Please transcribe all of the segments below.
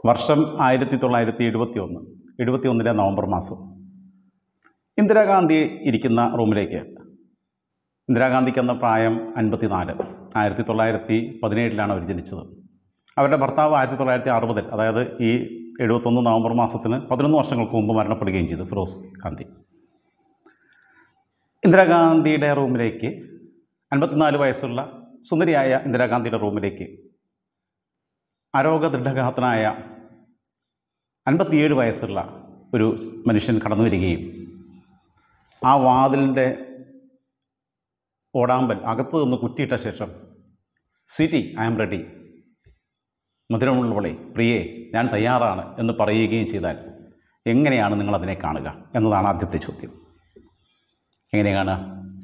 വർഷം ആയിരത്തി തൊള്ളായിരത്തി എഴുപത്തി ഒന്ന് എഴുപത്തി ഒന്നിലെ നവംബർ മാസം ഇന്ദിരാഗാന്ധി ഇരിക്കുന്ന റൂമിലേക്ക് ഇന്ദിരാഗാന്ധിക്ക് അന്ന് പ്രായം അൻപത്തിനാല് ആയിരത്തി തൊള്ളായിരത്തി പതിനേഴിലാണ് അവർ ജനിച്ചത് അവരുടെ ഭർത്താവ് ആയിരത്തി തൊള്ളായിരത്തി അറുപതിൽ അതായത് ഈ എഴുപത്തൊന്ന് നവംബർ മാസത്തിന് പതിനൊന്ന് വർഷങ്ങൾക്ക് മുമ്പ് മരണപ്പെടുകയും ചെയ്തു ഫിറോസ് ഗാന്ധി ഇന്ദിരാഗാന്ധിയുടെ റൂമിലേക്ക് അൻപത്തിനാല് വയസ്സുള്ള സുന്ദരിയായ ഇന്ദിരാഗാന്ധിയുടെ റൂമിലേക്ക് ആരോഗ്യദൃഢഗാത്രനായ അൻപത്തിയേഴ് വയസ്സുള്ള ഒരു മനുഷ്യൻ കടന്നു വരികയും ആ വാതിലിൻ്റെ ഓടാമ്പൽ അകത്ത് നിന്ന് കുറ്റിയിട്ട ശേഷം സിറ്റി ഐ ആം റെഡി മധുരമുള്ളവളെ പ്രിയേ ഞാൻ തയ്യാറാണ് എന്ന് പറയുകയും ചെയ്താൽ എങ്ങനെയാണ് നിങ്ങൾ അതിനെ കാണുക എന്നതാണ് ആദ്യത്തെ ചോദ്യം എങ്ങനെ കാണുക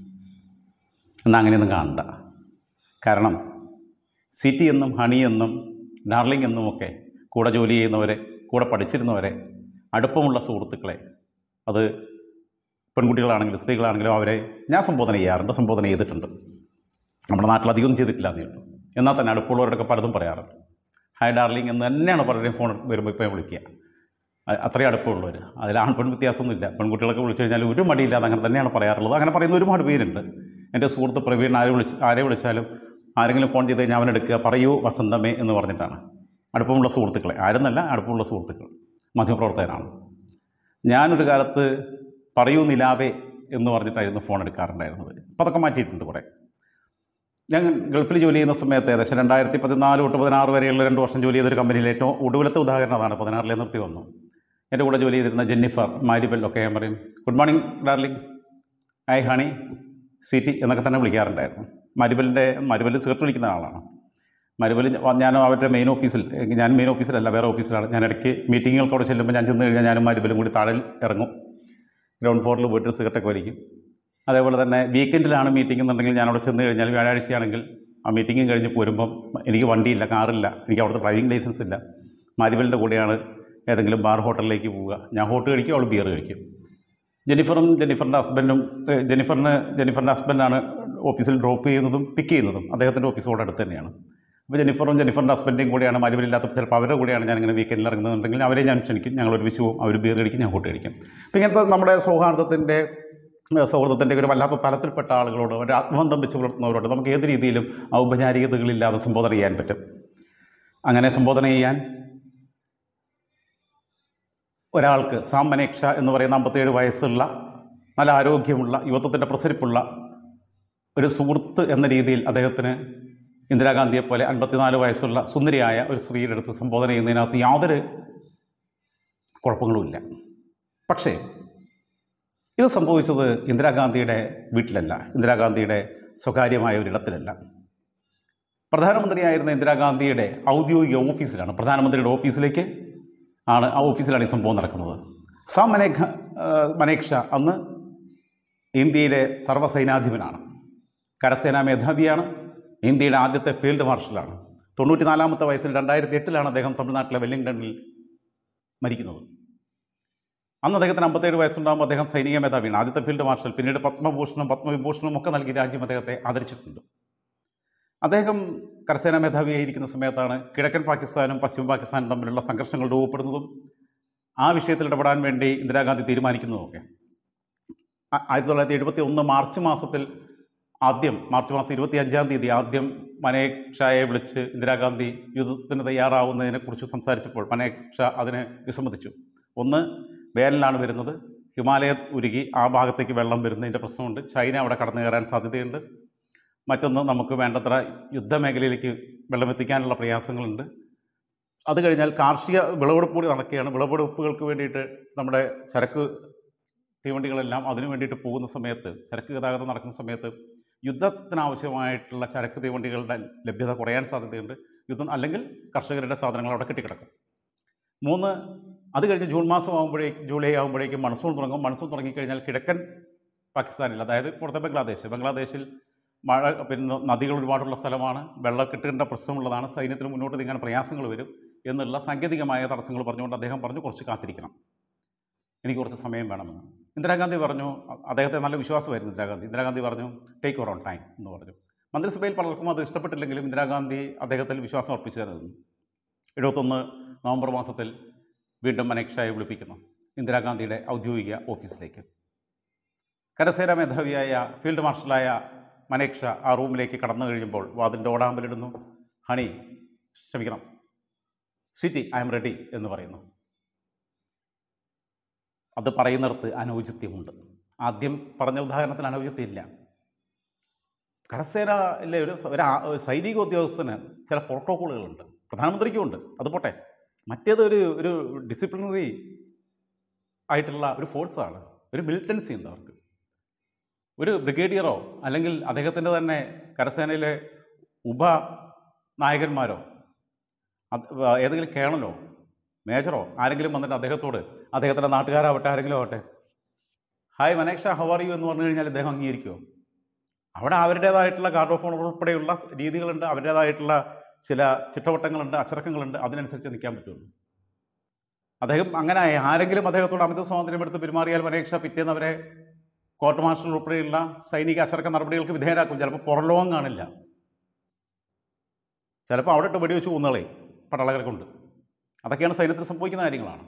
എന്നാൽ അങ്ങനെയൊന്നും കാണണ്ട കാരണം സിറ്റി എന്നും ഹണി എന്നും ഡാർലിംഗ് എന്നുമൊക്കെ കൂടെ ജോലി ചെയ്യുന്നവരെ കൂടെ പഠിച്ചിരുന്നവരെ അടുപ്പമുള്ള സുഹൃത്തുക്കളെ അത് പെൺകുട്ടികളാണെങ്കിലും സ്ത്രീകളാണെങ്കിലും അവരെ ഞാൻ സംബോധന ചെയ്യാറുണ്ട് സംബോധന ചെയ്തിട്ടുണ്ട് നമ്മുടെ നാട്ടിൽ അധികം ചെയ്തിട്ടില്ല എന്നേ ഉള്ളൂ എന്നാൽ തന്നെ അടുപ്പമുള്ളവരോടൊക്കെ പലതും പറയാറുണ്ട് ഹായ് ഡാർലിംഗ് എന്ന് തന്നെയാണ് പലരുടെയും ഫോൺ വരുമ്പോൾ ഇപ്പോൾ വിളിക്കുക അ- അത്രയും അടുപ്പമുള്ളവർ അതിൽ ആൺ പെൺ വ്യത്യാസമൊന്നുമില്ല പെൺകുട്ടികളൊക്കെ വിളിച്ചു കഴിഞ്ഞാൽ ഒരു മടിയില്ലാതെ അങ്ങനെ തന്നെയാണ് പറയാറുള്ളത് അങ്ങനെ പറയുന്ന ഒരുപാട് പേരുണ്ട് എൻ്റെ സുഹൃത്ത് പ്രവീൺ ആരെ വിളിച്ച് ആരെ വിളിച്ചാലും ആരെങ്കിലും ഫോൺ ചെയ്ത് കഴിഞ്ഞാൽ അവനെടുക്കുക പറയൂ വസന്തമേ എന്ന് പറഞ്ഞിട്ടാണ് അടുപ്പമുള്ള സുഹൃത്തുക്കളെ ആരെന്നല്ല അടുപ്പമുള്ള സുഹൃത്തുക്കൾ മാധ്യമപ്രവർത്തകനാണ് ഞാനൊരു കാലത്ത് പറയൂ നിലാവേ എന്ന് പറഞ്ഞിട്ടായിരുന്നു ഫോൺ എടുക്കാറുണ്ടായിരുന്നത് അപ്പോൾ അതൊക്കെ മാറ്റിയിട്ടുണ്ട് കുറേ ഞാൻ ഗൾഫിൽ ജോലി ചെയ്യുന്ന സമയത്ത് ഏകദേശം രണ്ടായിരത്തി പതിനാല് തൊട്ട് പതിനാറ് വരെയുള്ള രണ്ട് വർഷം ജോലി ചെയ്തൊരു കമ്പനിയിൽ ഏറ്റവും ഒടുവിലത്തെ ഉദാഹരണം അതാണ് പതിനാറിലെ നിർത്തി വന്നു എൻ്റെ കൂടെ ജോലി ചെയ്തിരുന്ന ജെന്നിഫർ മാരിബൽ ഒക്കെ ഞാൻ പറയും ഗുഡ് മോർണിംഗ് ഡാർലിംഗ് ഐ ഹണി സിറ്റി എന്നൊക്കെ തന്നെ വിളിക്കാറുണ്ടായിരുന്നു മാരിബലിൻ്റെ മാരിബൽ സിഗരറ്റ് വിളിക്കുന്ന ആളാണ് മാരിബൽ ഞാൻ അവരുടെ മെയിൻ ഓഫീസിൽ ഞാൻ മെയിൻ ഓഫീസിലല്ല വേറെ ഓഫീസിലാണ് ഞാൻ ഇടയ്ക്ക് മീറ്റിങ്ങുകൾക്ക് അവിടെ ചെല്ലുമ്പോൾ ഞാൻ ചെന്ന് കഴിഞ്ഞാൽ ഞാനും മാരിബലും കൂടി താഴെ ഇറങ്ങും ഗ്രൗണ്ട് ഫ്ലോറിൽ പോയിട്ട് സിഗരറ്റൊക്കെ വലിക്കും അതേപോലെ തന്നെ വീക്കെൻഡിലാണ് മീറ്റിംഗ് എന്നുണ്ടെങ്കിൽ ഞാൻ അവിടെ ചെന്ന് കഴിഞ്ഞാൽ വ്യാഴാഴ്ചയാണെങ്കിൽ ആ മീറ്റിംഗും കഴിഞ്ഞ് പോരുമ്പം എനിക്ക് വണ്ടിയില്ല കാറില്ല എനിക്ക് അവിടുത്തെ ഡ്രൈവിംഗ് ലൈസൻസ് ഇല്ല മാരിബലിൻ്റെ കൂടെയാണ് ഏതെങ്കിലും ബാർ ഹോട്ടലിലേക്ക് പോവുക ഞാൻ ഹോട്ട് കഴിക്കും അവൾ ബിയർ കഴിക്കും ജെന്നിഫറും ജെന്നിഫറിൻ്റെ ഹസ്ബൻഡും ഏഹ്, ജെന്നിഫറിന് ജെന്നിഫറിൻ്റെ ഹസ്ബൻഡാണ് ഓഫീസിൽ ഡ്രോപ്പ് ചെയ്യുന്നതും പിക്ക് ചെയ്യുന്നതും അദ്ദേഹത്തിൻ്റെ ഓഫീസോട് അടുത്ത് തന്നെയാണ് അപ്പോൾ ജെന്നിഫറും ജെന്നിഫറിൻ്റെ ഹസ്ബൻഡും കൂടെയാണ് മാരിബലില്ലാത്തപ്പോൾ ചിലപ്പോൾ അവരുടെ കൂടെയാണ് ഞാൻ ഇങ്ങനെ വീക്കെൻഡിൽ ഇറങ്ങുന്നുണ്ടെങ്കിൽ അവരെ ഞാൻ ക്ഷണിക്കും ഞങ്ങൾ ഒരു വിഷുവും അവർ ബിയർ കഴിക്കും ഞാൻ ഹോട്ട് കഴിക്കും അപ്പോൾ ഇങ്ങനത്തെ നമ്മുടെ സൗഹാർദ്ദത്തിൻ്റെ ഏഹ്, സൗഹൃദത്തിൻ്റെ ഒരു വല്ലാത്ത തലത്തിൽപ്പെട്ട ആളുകളോട് ഒരു ആത്മബന്ധം വെച്ച് പുലർത്തുന്നവരോട് നമുക്ക് ഏത് രീതിയിലും ഔപചാരികതകളില്ലാതെ സംബോധന ചെയ്യാൻ പറ്റും അങ്ങനെ സംബോധന ചെയ്യാൻ ഒരാൾക്ക് സാം മനേക്ഷ എന്ന് പറയുന്ന അമ്പത്തേഴ് വയസ്സുള്ള നല്ല ആരോഗ്യമുള്ള യുവത്വത്തിൻ്റെ പ്രസരിപ്പുള്ള ഒരു സുഹൃത്ത് എന്ന രീതിയിൽ അദ്ദേഹത്തിന് ഇന്ദിരാഗാന്ധിയെ പോലെ അൻപത്തിനാല് വയസ്സുള്ള സുന്ദരിയായ ഒരു സ്ത്രീയുടെ അടുത്ത് സംബോധന ചെയ്യുന്നതിനകത്ത് യാതൊരു കുഴപ്പങ്ങളുമില്ല പക്ഷേ ഇത് സംഭവിച്ചത് ഇന്ദിരാഗാന്ധിയുടെ വീട്ടിലല്ല ഇന്ദിരാഗാന്ധിയുടെ സ്വകാര്യമായ ഒരിടത്തിലല്ല പ്രധാനമന്ത്രിയായിരുന്ന ഇന്ദിരാഗാന്ധിയുടെ ഔദ്യോഗിക ഓഫീസിലാണ് പ്രധാനമന്ത്രിയുടെ ഓഫീസിലേക്ക് ആണ് ആ ഓഫീസിലാണ് ഈ സംഭവം നടക്കുന്നത് സാം മനേഖ ആ, മനേക്ഷ അന്ന് ഇന്ത്യയിലെ സർവ്വസൈനാധിപനാണ് കരസേനാ മേധാവിയാണ് ഇന്ത്യയുടെ ആദ്യത്തെ ഫീൽഡ് മാർഷലാണ് തൊണ്ണൂറ്റിനാലാമത്തെ വയസ്സിൽ രണ്ടായിരത്തി എട്ടിലാണ് അദ്ദേഹം തമിഴ്നാട്ടിലെ വെല്ലിംഗ്ടണിൽ മരിക്കുന്നത് അന്ന് അദ്ദേഹത്തിന് അമ്പത്തേഴ് വയസ്സുണ്ടാകുമ്പോൾ അദ്ദേഹം സൈനിക മേധാവിയാണ് ആദ്യത്തെ ഫീൽഡ് മാർഷൽ പിന്നീട് പത്മഭൂഷണും പത്മവിഭൂഷണും ഒക്കെ നൽകി രാജ്യം അദ്ദേഹത്തെ ആദരിച്ചിട്ടുണ്ട് അദ്ദേഹം കരസേനാ മേധാവിയായിരിക്കുന്ന സമയത്താണ് കിഴക്കൻ പാകിസ്ഥാനും പശ്ചിമ പാകിസ്ഥാനും തമ്മിലുള്ള സംഘർഷങ്ങൾ രൂപപ്പെടുന്നതും ആ വിഷയത്തിൽ ഇടപെടാൻ വേണ്ടി ഇന്ദിരാഗാന്ധി തീരുമാനിക്കുന്നതുമൊക്കെ ആ- ആയിരത്തി തൊള്ളായിരത്തി എഴുപത്തി ഒന്ന് മാർച്ച് മാസത്തിൽ ആദ്യം മാർച്ച് മാസം ഇരുപത്തി അഞ്ചാം തീയതി ആദ്യം മനേക് ഷായെ വിളിച്ച് ഇന്ദിരാഗാന്ധി യുദ്ധത്തിന് തയ്യാറാവുന്നതിനെക്കുറിച്ച് സംസാരിച്ചപ്പോൾ മനേക് ഷാ അതിന് വിസമ്മതിച്ചു ഒന്ന് വേനലാണ് വരുന്നത് ഹിമാലയ ഉരുകി ആ ഭാഗത്തേക്ക് വെള്ളം വരുന്നതിൻ്റെ പ്രശ്നമുണ്ട് ചൈന അവിടെ കടന്നു കയറാൻ സാധ്യതയുണ്ട് മറ്റൊന്ന് നമുക്ക് വേണ്ടത്ര യുദ്ധമേഖലയിലേക്ക് വെള്ളമെത്തിക്കാനുള്ള പ്രയാസങ്ങളുണ്ട് അത് കഴിഞ്ഞാൽ കാർഷിക വിളവെടുപ്പ് കൂടി നടക്കുകയാണ് വിളവെടുപ്പുകൾക്ക് വേണ്ടിയിട്ട് നമ്മുടെ ചരക്ക് തീവണ്ടികളെല്ലാം അതിനു വേണ്ടിയിട്ട് പോകുന്ന സമയത്ത് ചരക്ക് ഗതാഗതം നടക്കുന്ന സമയത്ത് യുദ്ധത്തിനാവശ്യമായിട്ടുള്ള ചരക്ക് തീവണ്ടികളുടെ ലഭ്യത കുറയാൻ സാധ്യതയുണ്ട് യുദ്ധം അല്ലെങ്കിൽ കർഷകരുടെ സാധനങ്ങൾ അവിടെ കെട്ടിക്കിടക്കും മൂന്ന് അത് കഴിഞ്ഞ് ജൂൺ മാസം ആകുമ്പോഴേക്കും ജൂലൈ ആകുമ്പോഴേക്കും മൺസൂൺ തുടങ്ങും മൺസൂൺ തുടങ്ങിക്കഴിഞ്ഞാൽ കിഴക്കൻ പാകിസ്ഥാനിൽ അതായത് പുറത്തെ ബംഗ്ലാദേശ് ബംഗ്ലാദേശിൽ മഴ പിന്നെ നദികൾ ഒരുപാടുള്ള സ്ഥലമാണ് വെള്ളക്കെട്ടിൻ്റെ പ്രശ്നമുള്ളതാണ് സൈന്യത്തിന് മുന്നോട്ട് നീങ്ങാൻ പ്രയാസങ്ങൾ വരും എന്നുള്ള സാങ്കേതികമായ തടസ്സങ്ങൾ പറഞ്ഞുകൊണ്ട് അദ്ദേഹം പറഞ്ഞു കുറച്ച് കാത്തിരിക്കണം എനിക്ക് കുറച്ച് സമയം വേണമെന്ന് ഇന്ദിരാഗാന്ധി പറഞ്ഞു അ- അദ്ദേഹത്തെ നല്ല വിശ്വാസമായിരുന്നു ഇന്ദിരാഗാന്ധി ഇന്ദിരാഗാന്ധി പറഞ്ഞു ടേക്ക് യുവർ ഓൺ ടൈം എന്ന് പറഞ്ഞു മന്ത്രിസഭയിൽ പലർക്കും അത് ഇഷ്ടപ്പെട്ടില്ലെങ്കിലും ഇന്ദിരാഗാന്ധി അദ്ദേഹത്തിൽ വിശ്വാസം അർപ്പിച്ചു തരുന്നു എഴുപത്തൊന്ന് നവംബർ മാസത്തിൽ വീണ്ടും മനേക്ഷായെ വിളിപ്പിക്കുന്നു ഇന്ദിരാഗാന്ധിയുടെ ഔദ്യോഗിക ഓഫീസിലേക്ക് കരസേനാ മേധാവിയായ ഫീൽഡ് മാർഷലായ മനേക്ഷ ആ റൂമിലേക്ക് കടന്നു കഴിയുമ്പോൾ വാതിൻ്റെ ഓടാമ്പലിടുന്നു ഹണി ക്ഷമിക്കണം സിറ്റി ഐ എം റെഡി എന്ന് പറയുന്നു അത് പറയുന്നിടത്ത് അനൗചിത്യമുണ്ട് ആദ്യം പറഞ്ഞ ഉദാഹരണത്തിന് അനൗചിത്യമില്ല കരസേനയിലെ ഒരു സ- ഒരു ആ- ഒരു സൈനിക ഉദ്യോഗസ്ഥന് ചില പ്രോട്ടോക്കോളുകളുണ്ട് പ്രധാനമന്ത്രിക്കും ഉണ്ട് അത് പോട്ടെ മറ്റേത് ഒരു ഒരു ഡിസിപ്ലിനറി ആയിട്ടുള്ള ഒരു ഫോഴ്സാണ് ഒരു മിലിറ്റൻസി ഉണ്ട് അവർക്ക് ഒരു ബ്രിഗേഡിയറോ അല്ലെങ്കിൽ അദ്ദേഹത്തിൻ്റെ തന്നെ കരസേനയിലെ ഉപ നായകന്മാരോ അത് ഏതെങ്കിലും കേണലോ മേജറോ ആരെങ്കിലും വന്നിട്ട് അദ്ദേഹത്തോട് അദ്ദേഹത്തിൻ്റെ നാട്ടുകാരാവട്ടെ ആരെങ്കിലും ആവട്ടെ hi Manekshaw how are you എന്ന് പറഞ്ഞു കഴിഞ്ഞാൽ ഇദ്ദേഹം അംഗീകരിക്കുമോ അവിടെ അവരുടേതായിട്ടുള്ള ഗാർഡ് ഓഫ് ഓണർ ഉൾപ്പെടെയുള്ള രീതികളുണ്ട് അവരുടേതായിട്ടുള്ള ചില ചിട്ടവട്ടങ്ങളുണ്ട് അച്ചടക്കങ്ങളുണ്ട് അതിനനുസരിച്ച് നിൽക്കാൻ പറ്റുള്ളൂ അദ്ദേഹം അങ്ങനെ ആരെങ്കിലും അദ്ദേഹത്തോട് അമിത സ്വാതന്ത്ര്യം എടുത്ത് പെരുമാറിയാൽ മനേക്ഷ പിറ്റേന്ന് അവരെ കോർട്ട് മാർഷൽ ഉൾപ്പെടെയുള്ള സൈനിക അച്ചടക്ക നടപടികൾക്ക് വിധേയരാക്കും ചിലപ്പോൾ പുറലോകം കാണില്ല ചിലപ്പോൾ അവിടെ ഇട്ട് വെടിവെച്ച് കൊന്നുകളെ പട്ടാളകരെ കൊണ്ട് അതൊക്കെയാണ് സൈന്യത്തിൽ സംഭവിക്കുന്ന കാര്യങ്ങളാണ്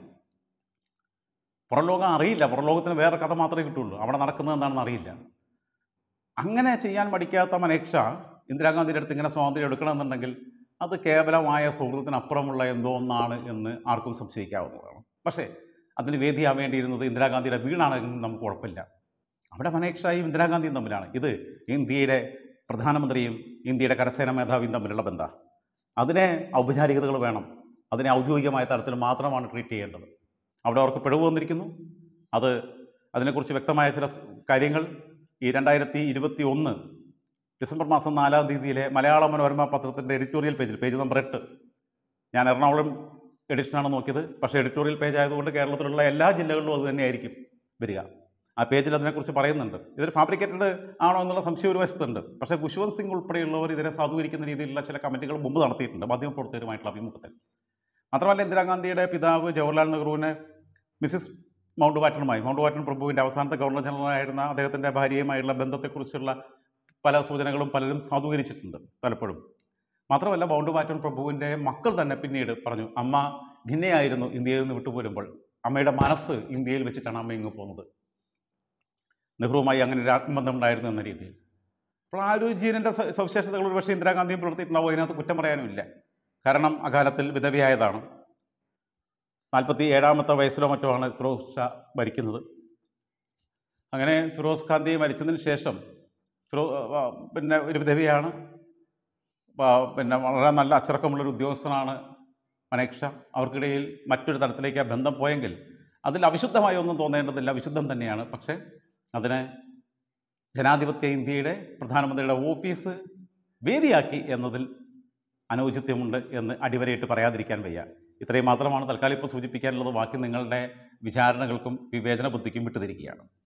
പുറംലോകം അറിയില്ല പുറംലോകത്തിന് വേറെ കഥ മാത്രമേ കിട്ടുള്ളൂ അവിടെ നടക്കുന്നത് എന്താണെന്ന് അറിയില്ല അങ്ങനെ ചെയ്യാൻ മടിക്കാത്ത മനേക്ഷ ഇന്ദിരാഗാന്ധിയുടെ അടുത്ത് ഇങ്ങനെ സ്വാതന്ത്ര്യം എടുക്കണമെന്നുണ്ടെങ്കിൽ അത് കേവലമായ സൗഹൃദത്തിനപ്പുറമുള്ള എന്തോ ഒന്നാണ് എന്ന് ആർക്കും സംശയിക്കാവുന്നതാണ് പക്ഷേ അതിന് വേദിയാവേണ്ടിയിരുന്നത് ഇന്ദിരാഗാന്ധിയുടെ വീടാണെങ്കിൽ നമുക്ക് കുഴപ്പമില്ല അവിടെ മനേക്ഷയും ഇന്ദിരാഗാന്ധിയും തമ്മിലാണ് ഇത് ഇന്ത്യയുടെ പ്രധാനമന്ത്രിയും ഇന്ത്യയുടെ കരസേന മേധാവിയും തമ്മിലുള്ള ബന്ധം അതിനെ ഔപചാരികതകൾ വേണം അതിനെ ഔദ്യോഗികമായ തലത്തിൽ മാത്രമാണ് ട്രീറ്റ് ചെയ്യേണ്ടത് അവിടെ അവർക്ക് പിഴവ് വന്നിരിക്കുന്നു അത് അതിനെക്കുറിച്ച് വ്യക്തമായ ചില സ് കാര്യങ്ങൾ ഈ രണ്ടായിരത്തി ഇരുപത്തി ഒന്ന് ഡിസംബർ മാസം നാലാം തീയതിയിലെ മലയാള മനോരമ പത്രത്തിൻ്റെ എഡിറ്റോറിയൽ പേജിൽ പേജ് നമ്പർ എട്ട് ഞാൻ എറണാകുളം എഡിഷനാണ് നോക്കിയത് പക്ഷേ എഡിറ്റോറിയൽ പേജ് ആയതുകൊണ്ട് കേരളത്തിലുള്ള എല്ലാ ജില്ലകളിലും അത് തന്നെയായിരിക്കും വരിക ആ പേജിൽ അതിനെക്കുറിച്ച് പറയുന്നുണ്ട് ഇതൊരു ഫാബ്രിക്കേറ്റഡ് ആണോ എന്നുള്ള സംശയം ഒരു വശത്തുണ്ട് പക്ഷേ ഖുഷ്വന്ത് സിംഗ് ഉൾപ്പെടെയുള്ളവർ ഇതിനെ സാധൂകരിക്കുന്ന രീതിയിലുള്ള ചില കമൻറ്റുകൾ മുമ്പ് നടത്തിയിട്ടുണ്ട് മാധ്യമപ്രവർത്തകരുമായിട്ടുള്ള അഭിമുഖത്തിൽ മാത്രമല്ല ഇന്ദിരാഗാന്ധിയുടെ പിതാവ് ജവഹർലാൽ നെഹ്റുവിന് മിസ്സിസ് മൗണ്ട് ബാറ്റനുമായി മൗണ്ട് ബാറ്റൻ പ്രഭുവിൻ്റെ അവസാനത്തെ ഗവർണർ ജനറലായിരുന്ന അദ്ദേഹത്തിൻ്റെ ഭാര്യയുമായുള്ള ബന്ധത്തെക്കുറിച്ചുള്ള പല സൂചനകളും പലരും സാധൂകരിച്ചിട്ടുണ്ട് പലപ്പോഴും മാത്രമല്ല മൗണ്ട് ബാറ്റൻ പ്രഭുവിൻ്റെ മക്കൾ തന്നെ പിന്നീട് പറഞ്ഞു അമ്മ ഭിന്നയായിരുന്നു ഇന്ത്യയിൽ നിന്ന് വിട്ടുപോരുമ്പോൾ അമ്മയുടെ മനസ്സ് ഇന്ത്യയിൽ വെച്ചിട്ടാണ് അമ്മ ഇങ്ങ് പോകുന്നത് നെഹ്റുവുമായി അങ്ങനെ ഒരു ആത്മബന്ധം ഉണ്ടായിരുന്നു എന്ന രീതിയിൽ അപ്പോൾ ആ ഒരു ജീവൻ്റെ സവിശേഷതകൾ ഒരു പക്ഷേ ഇന്ദിരാഗാന്ധിയും പുലർത്തിയിട്ടുണ്ടാവും അതിനകത്ത് കുറ്റം പറയാനുമില്ല കാരണം അകാലത്തിൽ വിധവയായതാണ് നാൽപ്പത്തി ഏഴാമത്തെ വയസ്സിലോ മറ്റോ ആണ് ഫിറോസ് ഷാ മരിക്കുന്നത് അങ്ങനെ ഫിറോസ് ഖാന്തി മരിച്ചതിന് ശേഷം ഫിറോ ആ, പിന്നെ ഒരു വിധവയാണ് ആ, പിന്നെ വളരെ നല്ല അച്ചടക്കമുള്ളൊരു ഉദ്യോഗസ്ഥനാണ് മനേക്ഷ അവർക്കിടയിൽ മറ്റൊരു തലത്തിലേക്ക് ആ ബന്ധം പോയെങ്കിൽ അതിൽ അവിശുദ്ധമായി ഒന്നും തോന്നേണ്ടതില്ല വിശുദ്ധം തന്നെയാണ് പക്ഷേ അതിനെ ജനാധിപത്യ ഇന്ത്യയുടെ പ്രധാനമന്ത്രിയുടെ ഓഫീസ് വേദിയാക്കി എന്നതിൽ അനൗചിത്യമുണ്ട് എന്ന് അടിവരയിട്ട് പറയാതിരിക്കാൻ വയ്യ ഇത്രയും മാത്രമാണ് തൽക്കാലം ഇപ്പോൾ സൂചിപ്പിക്കാനുള്ളത് ബാക്കി നിങ്ങളുടെ വിചാരണകൾക്കും വിവേചന ബുദ്ധിക്കും വിട്ടുതിരിക്കുകയാണ്